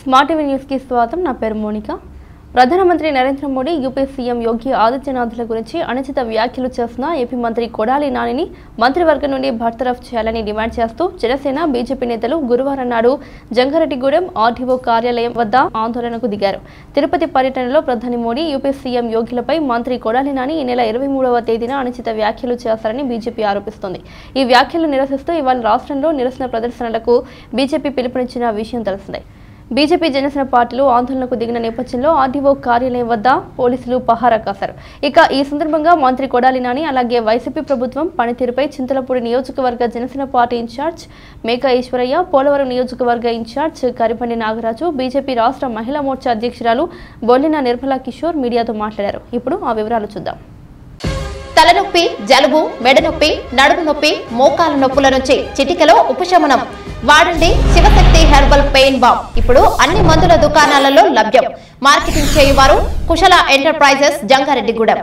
smart TV న్యూస్కి స్వాగతం నా పేరు మోనిక ప్రధానమంత్రి నరేంద్ర మోడీ యూపీ సీఎం యోగి ఆదిత్యనాథ్ల గురించి అనుచిత వ్యాఖ్యలు చేస్తున్న ఏపీ మంత్రి కొడాలి నానిని మంత్రివర్గం నుండి బర్తరఫ్ చేయాలని డిమాండ్ చేస్తూ జనసేన బీజేపీ నేతలు గురువారం నాడు జంగారెడ్డిగూడెం ఆర్టీఓ కార్యాలయం వద్ద ఆందోళనకు దిగారు తిరుపతి పర్యటనలో ప్రధాని మోడీ యూపీ సీఎం యోగిలపై మంత్రి కొడాలి నాని ఈ నెల ఇరవై మూడవ తేదీన అనుచిత వ్యాఖ్యలు చేస్తారని బీజేపీ ఆరోపిస్తోంది ఈ వ్యాఖ్యలు నిరసిస్తూ ఇవాళ రాష్ట్రంలో నిరసన ప్రదర్శనలకు బీజేపీ పిలుపునిచ్చిన విషయం తెలిసిందే బీజేపీ జనసేన పార్టీలు ఆందోళనకు దిగిన నేపథ్యంలో ఆర్డీఓ కార్యాలయం వద్ద పోలీసులు పహారా కాశారు ఇక ఈ సందర్భంగా మంత్రి కొడాలి నాని అలాగే వైసీపీ ప్రభుత్వం పనితీరుపై చింతలపూడి నియోజకవర్గ జనసేన పార్టీ ఇన్ఛార్జ్ మేకా ఈశ్వరయ్య పోలవరం నియోజకవర్గ ఇన్ఛార్జ్ కరిపండి నాగరాజు బీజేపీ రాష్ట్ర మహిళా మోర్చా అధ్యక్షురాలు బొల్లిన నిర్మలా కిషోర్ మీడియాతో మాట్లాడారు ఇప్పుడు ఆ వివరాలు చూద్దాం తలనొప్పి జలుబు మెడనొప్పి నడుము నొప్పి మోకాల నొప్పుల నుంచి చిటికలో ఉపశమనం వాడండి శివశక్తి హెర్బల్ పెయిన్ బామ్ ఇప్పుడు అన్ని మందుల దుకాణాలలో లభ్యం మార్కెటింగ్ చేయువారు కుశల ఎంటర్ప్రైజెస్ జంగారెడ్డిగూడెం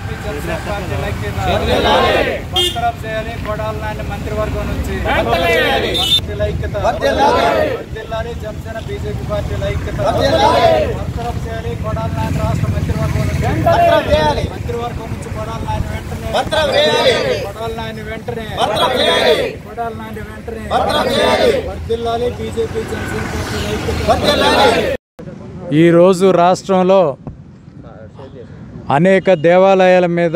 బర్తరఫ్ చేయాలి కొడాల నాని మంత్రివర్గం నుంచి పార్టీల ఐక్యత వర్ధిల్లాలి జనసేన బీజేపీ పార్టీల ఐక్యత బర్తరఫ్ చేయాలి కొడాల నాని రాష్ట్ర మంత్రివర్గం నుంచి మంత్రివర్గం నుంచి కొడాల నాని వెంటనే కొడాల నాని వెంటనే కొడాల నాని వెంటనే వర్ధిల్లాలి బీజేపీ జనసేన పార్టీల ఐక్యత ఈరోజు రాష్ట్రంలో అనేక దేవాలయాల మీద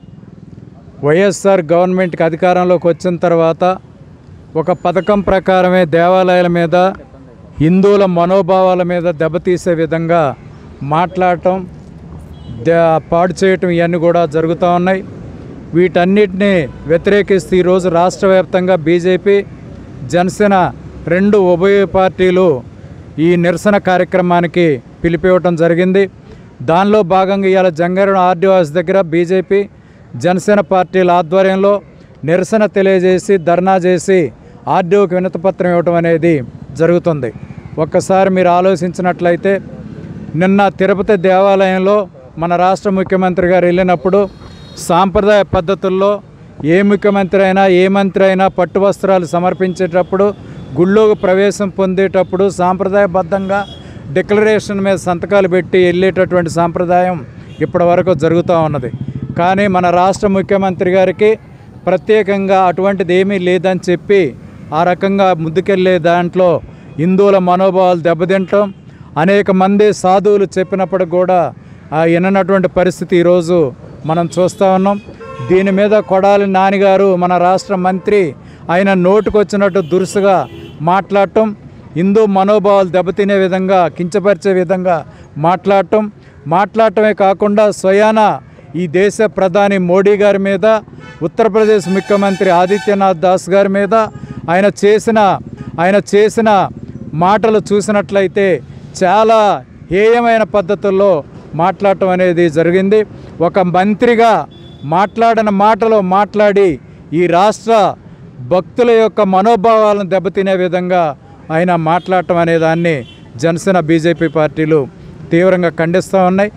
వైఎస్ఆర్ గవర్నమెంట్కి అధికారంలోకి వచ్చిన తర్వాత ఒక పథకం ప్రకారమే దేవాలయాల మీద హిందువుల మనోభావాల మీద దెబ్బతీసే విధంగా మాట్లాడటం దే- పాడు చేయటం ఇవన్నీ కూడా జరుగుతూ ఉన్నాయి వీటన్నిటిని వ్యతిరేకిస్తూ ఈరోజు రాష్ట్ర వ్యాప్తంగా బీజేపీ జనసేన రెండు ఉభయ పార్టీలు ఈ నిరసన కార్యక్రమానికి పిలిపివ్వటం జరిగింది దానిలో భాగంగా ఇవాళ జంగారెడ్డి ఆర్డీఓ ఆఫీస్ దగ్గర బీజేపీ జనసేన పార్టీల ఆధ్వర్యంలో నిరసన తెలియజేసి ధర్నా చేసి ఆర్డీఓకి వినతిపత్రం ఇవ్వటం అనేది జరుగుతుంది ఒక్కసారి మీరు ఆలోచించినట్లయితే నిన్న తిరుపతి దేవాలయంలో మన రాష్ట్ర ముఖ్యమంత్రి గారు వెళ్ళినప్పుడు సాంప్రదాయ పద్ధతుల్లో ఏ ముఖ్యమంత్రి అయినా ఏ మంత్రి అయినా పట్టు వస్త్రాలు సమర్పించేటప్పుడు గుళ్ళోకి ప్రవేశం పొందేటప్పుడు సాంప్రదాయబద్ధంగా డిక్లరేషన్ మీద సంతకాలు పెట్టి వెళ్ళేటటువంటి సాంప్రదాయం ఇప్పటి వరకు జరుగుతూ ఉన్నది కానీ మన రాష్ట్ర ముఖ్యమంత్రి గారికి ప్రత్యేకంగా అటువంటిది ఏమీ లేదని చెప్పి ఆ రకంగా ముందుకెళ్ళే దాంట్లో హిందువుల మనోభావాలు దెబ్బతింటం అనేక మంది సాధువులు చెప్పినప్పుడు కూడా ఆ విననటువంటి పరిస్థితి ఈరోజు మనం చూస్తూ ఉన్నాం దీని మీద కొడాలి నానిగారు మన రాష్ట్ర మంత్రి ఆయన నోటుకొచ్చినట్టు దురుసుగా మాట్లాడటం హిందూ మనోభావాలు దెబ్బతినే విధంగా కించపరిచే విధంగా మాట్లాడటం మాట్లాడటమే కాకుండా స్వయాన ఈ దేశ ప్రధాని మోడీ గారి మీద ఉత్తరప్రదేశ్ ముఖ్యమంత్రి ఆదిత్యనాథ్ దాస్ గారి మీద ఆయన చేసిన ఆయన చేసిన మాటలు చూసినట్లయితే చాలా హేయమైన పద్ధతుల్లో మాట్లాడటం అనేది జరిగింది ఒక మంత్రిగా మాట్లాడిన మాటలు మాట్లాడి ఈ రాష్ట్ర భక్తుల యొక్క మనోభావాలను దెబ్బతినే విధంగా ఆయన మాట్లాడటం అనే దాన్ని జనసేన బీజేపీ పార్టీలు తీవ్రంగా ఖండిస్తూ ఉన్నాయి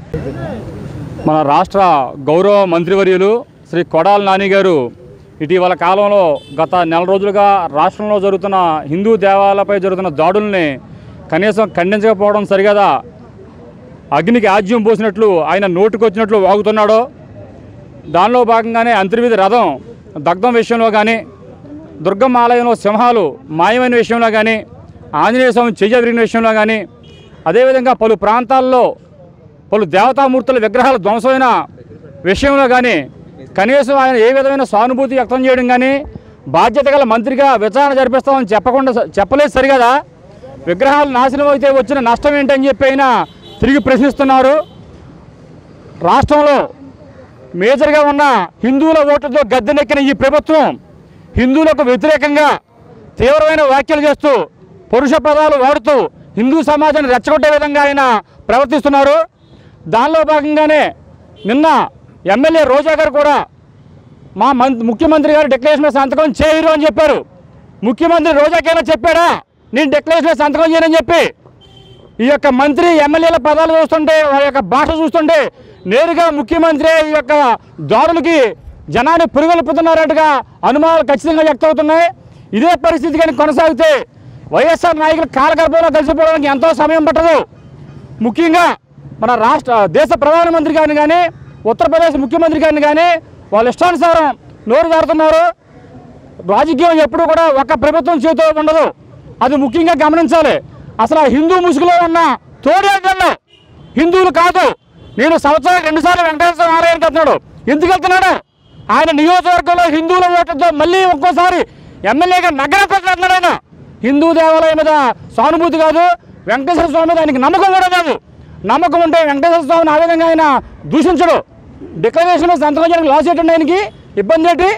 మన రాష్ట్ర గౌరవ మంత్రివర్యులు శ్రీ కొడాల నాని గారు ఇటీవల కాలంలో గత నెల రోజులుగా రాష్ట్రంలో జరుగుతున్న హిందూ దేవాలయాలపై జరుగుతున్న దాడుల్ని కనీసం ఖండించకపోవడం సరిగదా అగ్నికి ఆజ్యం పోసినట్లు ఆయన నోటుకొచ్చినట్లు వాగుతున్నాడో దానిలో భాగంగానే అంతర్విధి రథం దగ్ధం విషయంలో కానీ దుర్గమ్మ ఆలయంలో సింహాలు మాయమైన విషయంలో కానీ ఆంజనేయ స్వామి చెయ్య విరిగిన విషయంలో కానీ అదేవిధంగా పలు ప్రాంతాల్లో పలు దేవతామూర్తుల విగ్రహాలు ధ్వంసమైన విషయంలో కానీ కనీసం ఆయన ఏ విధమైన సానుభూతి వ్యక్తం చేయడం కానీ బాధ్యత గల మంత్రిగా విచారణ జరిపిస్తామని చెప్పకుండా చెప్పలేదు సరిగదా విగ్రహాలు నాశనం అయితే వచ్చిన నష్టం ఏంటని చెప్పి అయినా తిరిగి ప్రశ్నిస్తున్నారు రాష్ట్రంలో మేజర్గా ఉన్న హిందువుల ఓట్లతో గద్దెనెక్కిన ఈ ప్రభుత్వం హిందువులకు వ్యతిరేకంగా తీవ్రమైన వ్యాఖ్యలు చేస్తూ పురుష పదాలు వాడుతూ హిందూ సమాజాన్ని రెచ్చగొట్టే విధంగా ఆయన ప్రవర్తిస్తున్నారు దానిలో భాగంగానే నిన్న ఎమ్మెల్యే రోజా గారు కూడా మా మం ముఖ్యమంత్రి గారు డిక్లరేషన్ మీద సంతకం చేయరు అని చెప్పారు ముఖ్యమంత్రి రోజాకైనా చెప్పాడా నేను డిక్లరేషన్ మీద సంతకం చేయనని చెప్పి ఈ యొక్క మంత్రి ఎమ్మెల్యేల పదాలు చూస్తుంటే వారి యొక్క భాష చూస్తుంటే నేరుగా ముఖ్యమంత్రి ఈ యొక్క దారులకి జనాన్ని పురుగొల్పుతున్నారట్టుగా అనుమానాలు ఖచ్చితంగా వ్యక్తమవుతున్నాయి ఇదే పరిస్థితి కానీ కొనసాగితే వైఎస్ఆర్ నాయకులు కాలగర్భంలో కలిసిపోవడానికి ఎంతో సమయం పట్టదు ముఖ్యంగా మన రాష్ట్ర దేశ ప్రధానమంత్రి గారిని కానీ ఉత్తరప్రదేశ్ ముఖ్యమంత్రి గారిని కానీ వాళ్ళ ఇష్టానుసారం నోరు జారుతున్నారు రాజకీయం ఎప్పుడు కూడా ఒక ప్రభుత్వం చేతిలో ఉండదు అది ముఖ్యంగా గమనించాలి అసలు ఆ హిందూ ముసుగులో ఉన్న తోడేళ్ళు హిందువులు కాదు నేను సంవత్సరానికి రెండుసార్లు వెంకటేశ్వర ఆలయానికి వెళ్తున్నాడు ఎందుకు వెళ్తున్నాడు ఆయన నియోజకవర్గంలో హిందువుల ఓట్లతో మళ్ళీ ఒక్కోసారి ఎమ్మెల్యేగా నగర ప్రజలు ఆయన హిందూ దేవాలయం మీద సానుభూతి కాదు వెంకటేశ్వర స్వామి మీద ఆయనకి నమ్మకం కూడా కాదు నమ్మకం ఉంటే వెంకటేశ్వర స్వామిని ఆ విధంగా ఆయన దూషించడు డిక్లరేషన్ మీద సంతకం చేయడానికి లాస్ ఏంటండి ఆయనకి ఇబ్బంది ఏంటి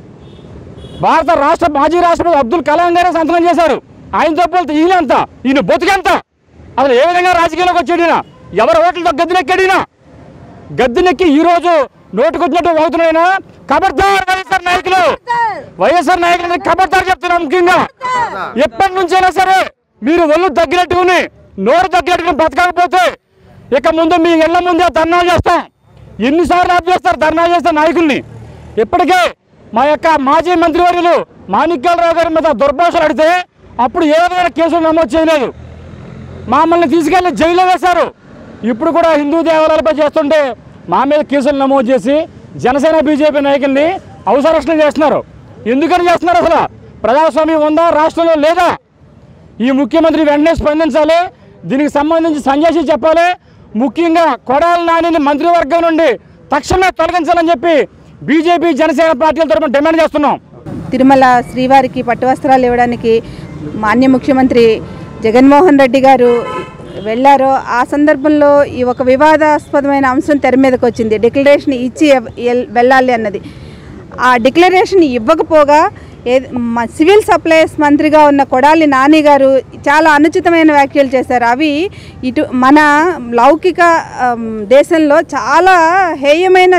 భారత రాష్ట్ర మాజీ రాష్ట్రపతి అబ్దుల్ కలాం గారే సంతకం చేశారు ఆయన తప్పులు ఈయన అంత ఈయన బతుకెంత అసలు ఏ విధంగా రాజకీయాల్లోకి వచ్చాడినా ఎవరి ఓట్లతో గద్దెనెక్కాడినా గద్దెనెక్కి ఈ రోజు నోటుకొచ్చినట్టు అవుతున్నాయినా కబర్దార్ వైఎస్ఆర్ నాయకులు వైఎస్ఆర్ నాయకులు కబర్దార్ చెప్తున్నా ముఖ్యంగా ఎప్పటి నుంచైనా సరే మీరు ఒళ్ళు తగ్గినట్టుకుని నోరు తగ్గినట్టుకుని బతకకపోతే ఇక ముందు మీ ఇళ్ల ముందే ధర్నాలు చేస్తాం ఎన్నిసార్లు ఆప్ చేస్తారు ధర్నా చేస్తారు నాయకుల్ని ఇప్పటికే మా యొక్క మాజీ మంత్రివర్యులు మాణిక్యాలరావు గారి మీద దుర్భాషలు అడితే అప్పుడు ఏ విధమైన కేసులు నమోదు చేయలేదు మమ్మల్ని తీసుకెళ్లి జైల్లో వేశారు ఇప్పుడు కూడా హిందూ దేవాలయాలపై చేస్తుంటే మా మీద కేసులు నమోదు చేసి జనసేన బీజేపీ నాయకుల్ని అవసరక్షణ చేస్తున్నారు ఎందుకని చేస్తున్నారు అసలు ప్రజాస్వామ్యం ఉందా రాష్ట్రంలో లేదా ఈ ముఖ్యమంత్రి వెంటనే స్పందించాలి దీనికి సంబంధించి సంజయ్ చెప్పాలి ముఖ్యంగా కొడాల నానిని మంత్రివర్గం నుండి తక్షణమే తొలగించాలని చెప్పి బీజేపీ జనసేన పార్టీల తరఫున డిమాండ్ చేస్తున్నాం తిరుమల శ్రీవారికి పట్టు వస్త్రాలు ఇవ్వడానికి మాన్య ముఖ్యమంత్రి జగన్మోహన్ రెడ్డి గారు వెళ్ళారో ఆ సందర్భంలో ఈ ఒక వివాదాస్పదమైన అంశం తెర మీదకి వచ్చింది డిక్లరేషన్ ఇచ్చి ఎవ్- ఎల్- వెళ్ళాలి అన్నది ఆ డిక్లరేషన్ ఇవ్వకపోగా ఏ మ- సివిల్ సప్లైస్ మంత్రిగా ఉన్న కొడాలి నాని గారు చాలా అనుచితమైన వ్యాఖ్యలు చేశారు అవి ఇటు మన లౌకిక ఆమ్, దేశంలో చాలా హేయమైన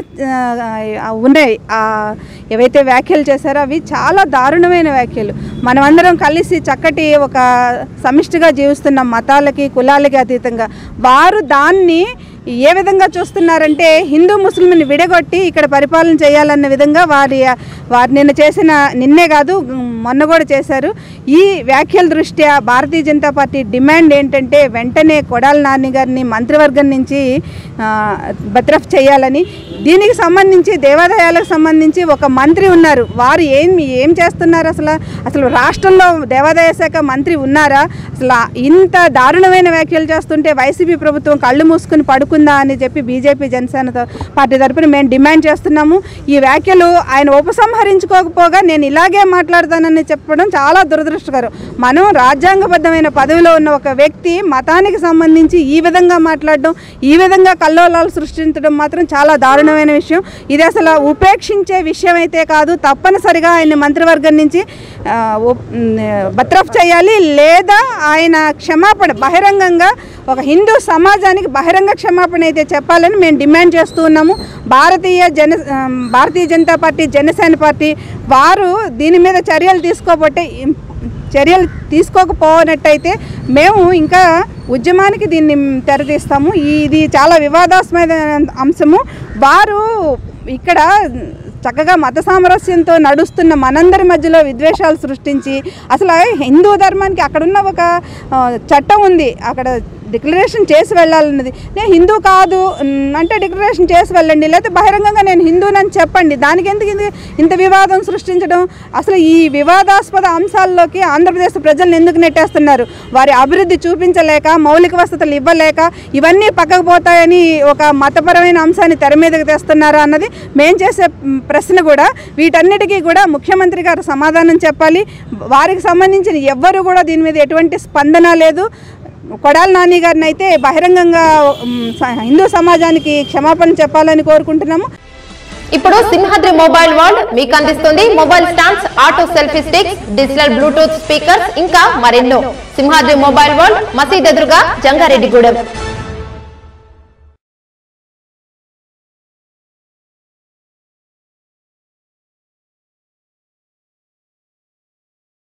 ఆ, ఉన్నాయి ఆ, ఏవైతే వ్యాఖ్యలు చేశారో అవి చాలా దారుణమైన వ్యాఖ్యలు మనమందరం కలిసి చక్కటి ఒక సమిష్టిగా జీవిస్తున్న మతాలకి కులాలకి అతీతంగా వారు దాన్ని ఏ విధంగా చూస్తున్నారంటే హిందూ ముస్లింని విడగొట్టి ఇక్కడ పరిపాలన చేయాలన్న విధంగా వారి వారు నిన్న చేసిన నిన్నే కాదు మొన్న కూడా చేశారు ఈ వ్యాఖ్యల దృష్ట్యా భారతీయ జనతా పార్టీ డిమాండ్ ఏంటంటే వెంటనే కొడాల నాని గారిని మంత్రివర్గం నుంచి ఆ, బర్తరఫ్ చేయాలని దీనికి సంబంధించి దేవాదాయాలకు సంబంధించి ఒక మంత్రి ఉన్నారు వారు ఏం ఏం చేస్తున్నారు అసలు అసలు రాష్ట్రంలో దేవాదాయ శాఖ మంత్రి ఉన్నారా అసలు ఇంత దారుణమైన వ్యాఖ్యలు చేస్తుంటే వైసీపీ ప్రభుత్వం కళ్ళు మూసుకుని పడుకుందా అని చెప్పి బీజేపీ జనసేన త- పార్టీ తరపున మేము డిమాండ్ చేస్తున్నాము ఈ వ్యాఖ్యలు ఆయన ఉపసంహరించుకోకపోగా నేను ఇలాగే మాట్లాడతానని చెప్పడం చాలా దురదృష్టకరం మనం రాజ్యాంగబద్ధమైన పదవిలో ఉన్న ఒక వ్యక్తి మతానికి సంబంధించి ఈ విధంగా మాట్లాడడం ఈ విధంగా కల్లోలాలు సృష్టించడం మాత్రం చాలా దారుణమైన విషయం ఇది అసలు ఉపేక్షించే విషయం అయితే కాదు తప్పనిసరిగా ఆయన మంత్రివర్గం నుంచి ఆ, ఉప్- ఉమ్, బర్తరఫ్ చేయాలి లేదా ఆయన క్షమాపణ బహిరంగంగా ఒక హిందూ సమాజానికి బహిరంగ క్షమాపణ అయితే చెప్పాలని మేము డిమాండ్ చేస్తూ ఉన్నాము భారతీయ జన ఆ, భారతీయ జనతా పార్టీ జనసేన పార్టీ వారు దీని మీద చర్యలు తీసుకోబట్టే చర్యలు తీసుకోకపోనట్టయితే మేము ఇంకా ఉద్యమానికి దీన్ని తెరతీస్తాము ఇది చాలా వివాదాస్పద అంశము వారు ఇక్కడ చక్కగా మత సామరస్యంతో నడుస్తున్న మనందరి మధ్యలో విద్వేషాలు సృష్టించి అసలు హిందూ ధర్మానికి అక్కడున్న ఒక ఆ, చట్టం ఉంది అక్కడ డిక్లరేషన్ చేసి వెళ్ళాలన్నది నేను హిందూ కాదు ఉమ్, అంటే డిక్లరేషన్ చేసి వెళ్ళండి లేకపోతే బహిరంగంగా నేను హిందూనని చెప్పండి దానికి ఎందుకు ఇది ఇంత వివాదం సృష్టించడం అసలు ఈ వివాదాస్పద అంశాల్లోకి ఆంధ్రప్రదేశ్ ప్రజలను ఎందుకు నెట్టేస్తున్నారు వారి అభివృద్ధి చూపించలేక మౌలిక వసతులు ఇవ్వలేక ఇవన్నీ పక్కకు పోతాయని ఒక మతపరమైన అంశాన్ని తెర మీదకి తెస్తున్నారా అన్నది మేం చేసే మ్, ప్రశ్న కూడా వీటన్నిటికీ కూడా ముఖ్యమంత్రి గారు సమాధానం చెప్పాలి వారికి సంబంధించిన ఎవ్వరు కూడా దీని మీద ఎటువంటి స్పందన లేదు కొడాల నాని గారిని అయితే బహిరంగంగా మ్, స- హిందూ సమాజానికి క్షమాపణ చెప్పాలని కోరుకుంటున్నాము ఇప్పుడు సింహాద్రి మొబైల్ వరల్డ్ మీకు అందిస్తుంది mobile stands auto selfie sticks digital Bluetooth speakers ఇంకా మరెన్నో సింహాద్రి మొబైల్ వరల్డ్ మసీద్ ఎదురుగా జంగారెడ్డిగూడెం